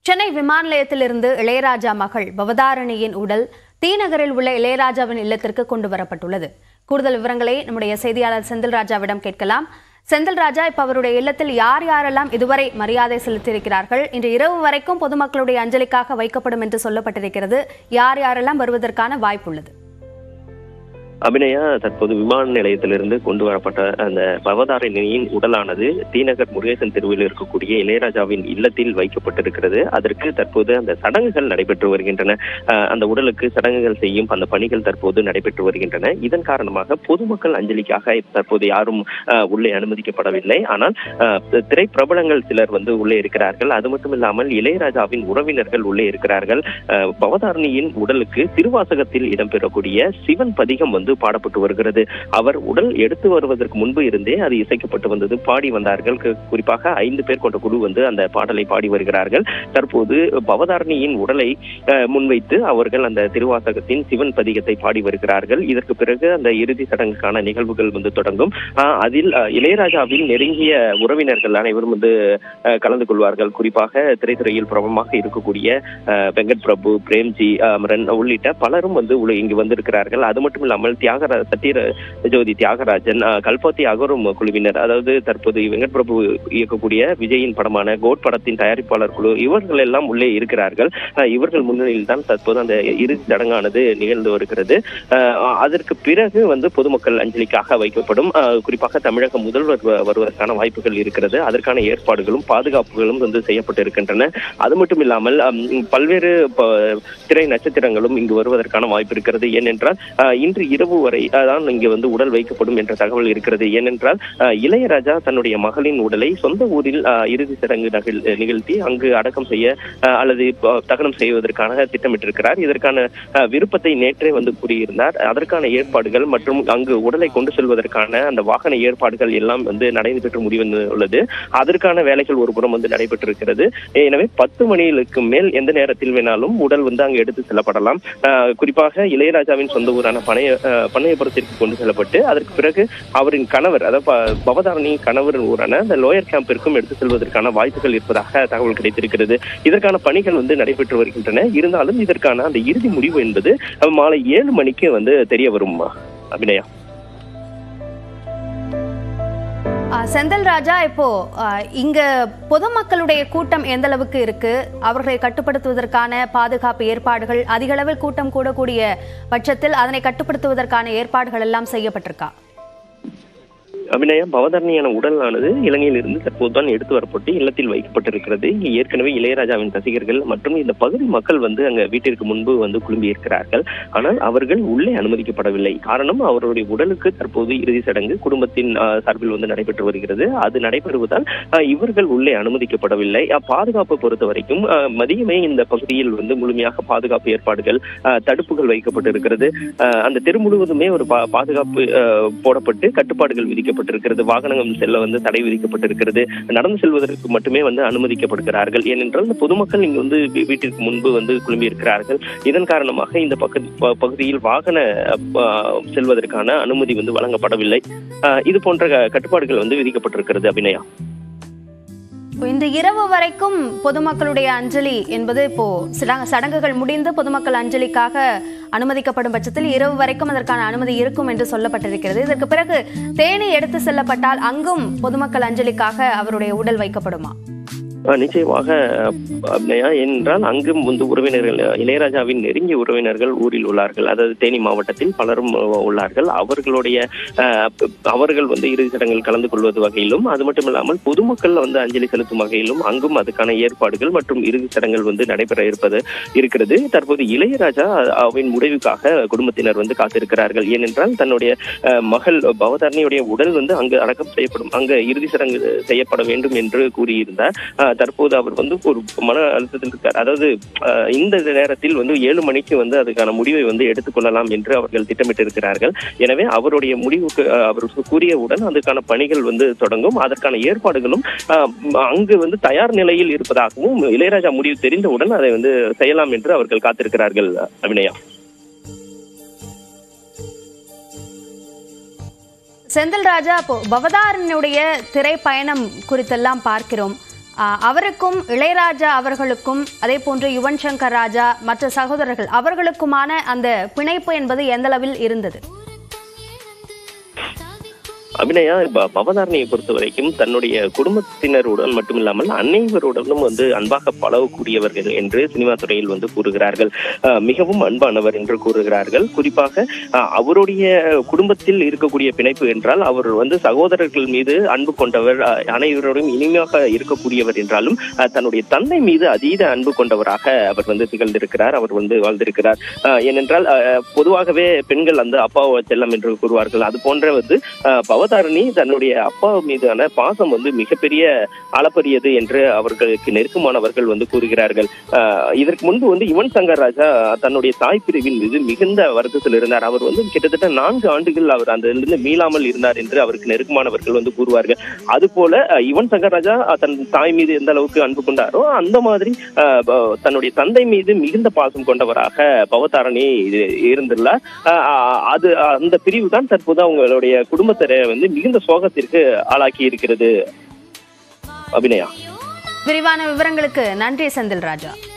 சென்னை விமான நிலையத்திலிருந்து இளையராஜா மகள் பவதாரணியின் உடல் டி நகரில் உள்ள இளையராஜாவின் இல்லத்திற்கு கொண்டு வரப்பட்டுள்ளது கூடுதல் விவரங்களை நம்முடைய செய்தியாளர் செந்தில் ராஜாவிடம் கேட்கலாம் செந்தில் ராஜா இப்ப அவருடைய இல்லத்தில் யார் யாரெல்லாம் இதுவரை மரியாதை செலுத்தியிருக்கிறார்கள் இன்று இரவு வரைக்கும் பொதுமக்களுடைய அஞ்சலிக்காக வைக்கப்படும் என்று சொல்லப்பட்டிருக்கிறது யார் யாரெல்லாம் வருவதற்கான வாய்ப்புள்ளது அபிநயா தற்போது விமான நிலையத்திலிருந்து கொண்டு வரப்பட்ட அந்த பவதாரணியின் உடலானது தீநகர் முருகேசன் தெருவில் இருக்கக்கூடிய இளையராஜாவின் இல்லத்தில் வைக்கப்பட்டிருக்கிறது அதற்கு தற்போது அந்த சடங்குகள் நடைபெற்று வருகின்றன அஹ் அந்த உடலுக்கு சடங்குகள் செய்யும் அந்த பணிகள் தற்போது நடைபெற்று வருகின்றன இதன் காரணமாக பொதுமக்கள் அஞ்சலிக்காக தற்போது யாரும் அஹ், உள்ளே அனுமதிக்கப்படவில்லை ஆனால் அஹ், திரைப்பிரபலங்கள் சிலர் வந்து உள்ளே இருக்கிறார்கள் அது மட்டும் இல்லாமல் இளையராஜாவின் உறவினர்கள் உள்ளே இருக்கிறார்கள் அஹ், பவதாரணியின் உடலுக்கு திருவாசகத்தில் இடம்பெறக்கூடிய சிவன் பதிகம் வந்து பாடப்பட்டு வருகிறது அவர் உடல் எடுத்து வருவதற்கு முன்பு இருந்தே அது இசைக்கப்பட்டு வந்தது பாடி வந்தார்கள் கு- குறிப்பாக ஐந்து பேர் கொண்ட குழு வந்து அந்த பாடலை பாடி வருகிறார்கள் தற்போது பவதாரணியின் உடலை அஹ், முன்வைத்து அவர்கள் அந்த திருவாசகத்தின் சிவன் பதிகத்தை பாடி வருகிறார்கள் இதற்கு பிறகு அந்த இறுதி சடங்குக்கான நிகழ்வுகள் வந்து தொடங்கும் அஹ், அதில் அஹ், இளையராஜாவின் நெருங்கிய உறவினர்கள் அனைவரும் வந்து அஹ், கலந்து கொள்வார்கள் குறிப்பாக திரைத்துறையில் பிரபலமாக இருக்கக்கூடிய அஹ், வெங்கட் பிரபு பிரேம்ஜி அமரன் உள்ளிட்ட பலரும் வந்து உள்ள- இங்கு வந்திருக்கிறார்கள் அது மட்டும் இல்லாமல் தியாகரா சத்யர ஜோதி தியாகராஜன் அஹ், கல்பாத்தி அகரும் குழுவினர் அதாவது தற்போது வெங்கட் பிரபு இயக்கக்கூடிய விஜயின் படமான கோட் படத்தின் தயாரிப்பாளர் குழு இவர்கள் எல்லாம் உள்ளே இருக்கிறார்கள் அஹ், இவர்கள் முன்னிலையில் தான் தற்போது அந்த இறுதி சடங்கானது நிகழ்ந்து வருகிறது அஹ், அதற்கு பிறகு வந்து பொதுமக்கள் அஞ்சலிக்காக வைக்கப்படும் அஹ், குறிப்பாக தமிழக முதல்வர் வ- வருவதற்கான வாய்ப்புகள் இருக்கிறது அதற்கான ஏற்பாடுகளும் பாதுகாப்புகளும் வந்து செய்யப்பட்டிருக்கின்றன அது மட்டும் இல்லாமல் அம், பல்வேறு ப- திரை நட்சத்திரங்களும் இங்கு வருவதற்கான வாய்ப்பு இருக்கிறது ஏனென்றால் அஹ், இன்று இரவு வரை அஹ், தான் இங்கு வந்து உடல் வைக்கப்படும் என்ற தகவல் இருக்கிறது ஏனென்றால் அஹ், இளையராஜா தன்னுடைய மகளின் உடலை சொந்த ஊரில் அஹ், இறுதி சடங்கு நகல்- நிகழ்த்தி அங்கு அடக்கம் செய்ய அஹ், அல்லது ப- தகனம் செய்வதற்கான திட்டமிட்டிருக்கிறார் இதற்கான அஹ், விருப்பத்தை நேற்றே வந்து கூறியிருந்தார் அதற்கான ஏற்பாடுகள் மற்றும் அங்கு உடலை கொண்டு செல்வதற்கான அந்த வாகன ஏற்பாடுகள் எல்லாம் வந்து நடைபெற்று முடிவுள்ளது அதற்கான வேலைகள் ஒரு புறம் வந்து நடைபெற்றிருக்கிறது எனவே பத்து மணிகளுக்கு மேல் எந்த நேரத்தில் வேணாலும் உடல் வந்து அங்கு எடுத்து செல்லப்படலாம் அஹ், குறிப்பாக இளையராஜாவின் சொந்த ஊரான பனைய அஹ், பண்ணையபுரத்திற்கு கொண்டு செல்லப்பட்டு அதற்கு பிறகு அவரின் கணவர் அதாவது ப- பவதாரணி கணவர் ஊரான அந்த லோயர் கேம்பிற்கும் எடுத்து செல்வதற்கான வாய்ப்புகள் இருப்பதாக தகவல் கிடைத்திருக்கிறது இதற்கான பணிகள் வந்து நடைபெற்று வருகின்றன இருந்தாலும் இதற்கான அந்த இறுதி முடிவு என்பது அஹ், மாலை ஏழு மணிக்கு வந்து தெரிய வரும் அபிநயா ஆ, செந்தில் ராஜா இப்போ ஆ, இங்க பொதுமக்களுடைய கூட்டம் எந்த அளவுக்கு இருக்கு அவர்களை கட்டுப்படுத்துவதற்கான பாதுகாப்பு ஏற்பாடுகள் அதிக அளவில் கூட்டம் கூடக்கூடிய பட்சத்தில் அதனை கட்டுப்படுத்துவதற்கான ஏற்பாடுகள் எல்லாம் செய்யப்பட்டிருக்கா அபிநயா பவதரணியான உடலானது இலங்கையிலிருந்து தற்போதுதான் எடுத்து வரப்பட்டு இல்லத்தில் வைக்கப்பட்டிருக்கிறது இங்கு ஏற்கனவே இளையராஜாவின் ரசிகர்கள் மற்றும் இந்த பகுதி மக்கள் வந்து அங்க வீட்டிற்கு முன்பு வந்து குழும்பி இருக்கிறார்கள் ஆனால் அவர்கள் உள்ளே அனுமதிக்கப்படவில்லை காரணம் அவருடைய உடலுக்கு தற்போது இறுதி சடங்கு குடும்பத்தின் ஆஹ், சார்பில் வந்து நடைபெற்று வருகிறது அது நடைபெறுவதால் ஆஹ், இவர்கள் உள்ளே அனுமதிக்கப்படவில்லை ஆஹ், பாதுகாப்பு பொறுத்த வரைக்கும் ஆஹ், மதியமே இந்த பகுதியில் வந்து முழுமையாக பாதுகாப்பு ஏற்பாடுகள் ஆஹ், தடுப்புகள் வைக்கப்பட்டிருக்கிறது ஆஹ், அந்த தெரு முழுவதுமே ஒரு பா- பாதுகாப்பு ஆஹ், போடப்பட்டு கட்டுப்பாடுகள் விதிக்கப்பட்டிருக்கிறது வாகனம் செல்ல வந்து தடை விதிக்கப்பட்டிருக்கிறது நடந்து செல்வதற்கு மட்டுமே வந்து அனுமதிக்கப்படுகிறார்கள் ஏனென்றால் இந்த பொதுமக்கள் இங்கு வந்து வீ- வீட்டிற்கு முன்பு வந்து குழும்பி இருக்கிறார்கள் இதன் காரணமாக இந்த பகுதி ப- பகுதியில் வாகன ஆஹ், செல்வதற்கான அனுமதி வந்து வழங்கப்படவில்லை ஆஹ், இது போன்ற க- கட்டுப்பாடுகள் வந்து விதிக்கப்பட்டிருக்கிறது அபிநயா இந்த இரவு வரைக்கும் பொதுமக்களுடைய அஞ்சலி என்பது இப்போ சடங்கு- சடங்குகள் முடிந்து பொதுமக்கள் அஞ்சலிக்காக அனுமதிக்கப்படும் பட்சத்தில் இரவு வரைக்கும் அதற்கான அனுமதி இருக்கும் என்று சொல்லப்பட்டிருக்கிறது இதற்கு பிறகு தேனி எடுத்து செல்லப்பட்டால் அங்கும் பொதுமக்கள் அஞ்சலிக்காக அவருடைய உடல் வைக்கப்படுமா ஆஹ் நிச்சயமாக அஹ், அபிநயா ஏனென்றால் அங்கும் வந்து உறவினர்கள் அஹ், இளையராஜாவின் நெருங்கிய உறவினர்கள் ஊரில் உள்ளார்கள் அதாவது தேனி மாவட்டத்தில் பலரும் அஹ், உள்ளார்கள் அவர்களுடைய அஹ், ப- அவர்கள் வந்து இறுதி சடங்கில் கலந்து கொள்வது வகையிலும் அது மட்டும் இல்லாமல் பொதுமக்கள் வந்து அஞ்சலி செலுத்தும் வகையிலும் அங்கும் அதுக்கான ஏற்பாடுகள் மற்றும் இறுதி சடங்குகள் வந்து நடைபெற இருப்பது இருக்கிறது தற்போது இளையராஜா அவின் முடிவுக்காக குடும்பத்தினர் வந்து காத்திருக்கிறார்கள் ஏனென்றால் தன்னுடைய அஹ், மகள் பவதாரணியுடைய உடல் வந்து அங்கு அடக்கம் செய்யப்படும் அங்கு இறுதி சடங்கு செய்யப்பட வேண்டும் என்று கூறியிருந்தார் அஹ், தற்போது அவர் வந்து ஒரு மன அழுத்தத்தில் இருக்கார் அதாவது அஹ், இந்த நேரத்தில் வந்து ஏழு மணிக்கு வந்து அதுக்கான முடிவை வந்து எடுத்துக்கொள்ளலாம் என்று அவர்கள் திட்டமிட்டிருக்கிறார்கள் எனவே அவருடைய முடிவுக்கு அஹ், அவர் கூறியவுடன் அதுக்கான பணிகள் வந்து தொடங்கும் அதற்கான ஏற்பாடுகளும் அஹ், அங்கு வந்து தயார் நிலையில் இருப்பதாகவும் இளையராஜா முடிவு தெரிந்தவுடன் அதை வந்து செய்யலாம் என்று அவர்கள் காத்திருக்கிறார்கள் அபிநயா செந்தில் ராஜா இப்போ பவதாரனுடைய திரைப்பயணம் குறித்தெல்லாம் பார்க்கிறோம் ஆஹ், அவருக்கும் இளையராஜா அவர்களுக்கும் அதே போன்று யுவன் சங்கர் ராஜா மற்ற சகோதரர்கள் அவர்களுக்குமான அந்த பிணைப்பு என்பது எந்த அளவில் இருந்தது அபிநயா இப்ப பவதாரணியை பொறுத்த வரைக்கும் தன்னுடைய குடும்பத்தினருடன் மட்டுமில்லாமல் அனைவருடனும் வந்து அன்பாக பழகக்கூடியவர்கள் என்று சினிமா துறையில் வந்து கூறுகிறார்கள் அஹ் மிகவும் அன்பானவர் என்று கூறுகிறார்கள் குறிப்பாக அஹ் அவருடைய குடும்பத்தில் இருக்கக்கூடிய பிணைப்பு என்றால் அவர் வந்து சகோதரர்கள் மீது அன்பு கொண்டவர் அஹ் அனைவரோடும் இனிமையாக இருக்கக்கூடியவர் என்றாலும் அஹ் தன்னுடைய தந்தை மீது அதீத அன்பு கொண்டவராக அவர் வந்து திகழ்ந்திருக்கிறார் அவர் வந்து வாழ்ந்திருக்கிறார் அஹ் ஏனென்றால் அஹ் பொதுவாகவே பெண்கள் அந்த அப்பா செல்லம் என்று கூறுவார்கள் அது போன்ற வந்து அஹ் பவதாரணி தன்னுடைய அப்பா மீதான பாசம் வந்து மிகப்பெரிய அளப்பரியது என்று அவர்களுக்கு நெருக்கமானவர்கள் வந்து கூறுகிறார்கள் அஹ் இதற்கு முன்பு வந்து யுவன் சங்கர் ராஜா தன்னுடைய தாய் பிரிவின் மீது மிகுந்த வருத்தத்தில் இருந்தார் அவர் வந்து கிட்டத்தட்ட நான்கு ஆண்டுகள் அவர் அந்த இருந்து மீளாமல் இருந்தார் என்று அவருக்கு நெருக்கமானவர்கள் வந்து கூறுவார்கள் அது போல அஹ், யுவன் சங்கர் ராஜா அஹ், தன் தாய் மீது எந்த அளவுக்கு அன்பு கொண்டாரோ அந்த மாதிரி அஹ், ப- தன்னுடைய தந்தை மீது மிகுந்த பாசம் கொண்டவராக பவதாரணி இ- இருந்துள்ளார் அஹ், அஹ், அது அந்த பிரிவு தான் தற்போது அவங்களுடைய குடும்பத்தரை வந்து மிகுந்த சோகத்திற்கு ஆளாக்கி இருக்கிறது அபிநயா விரிவான விவரங்களுக்கு நன்றி செந்தில் ராஜா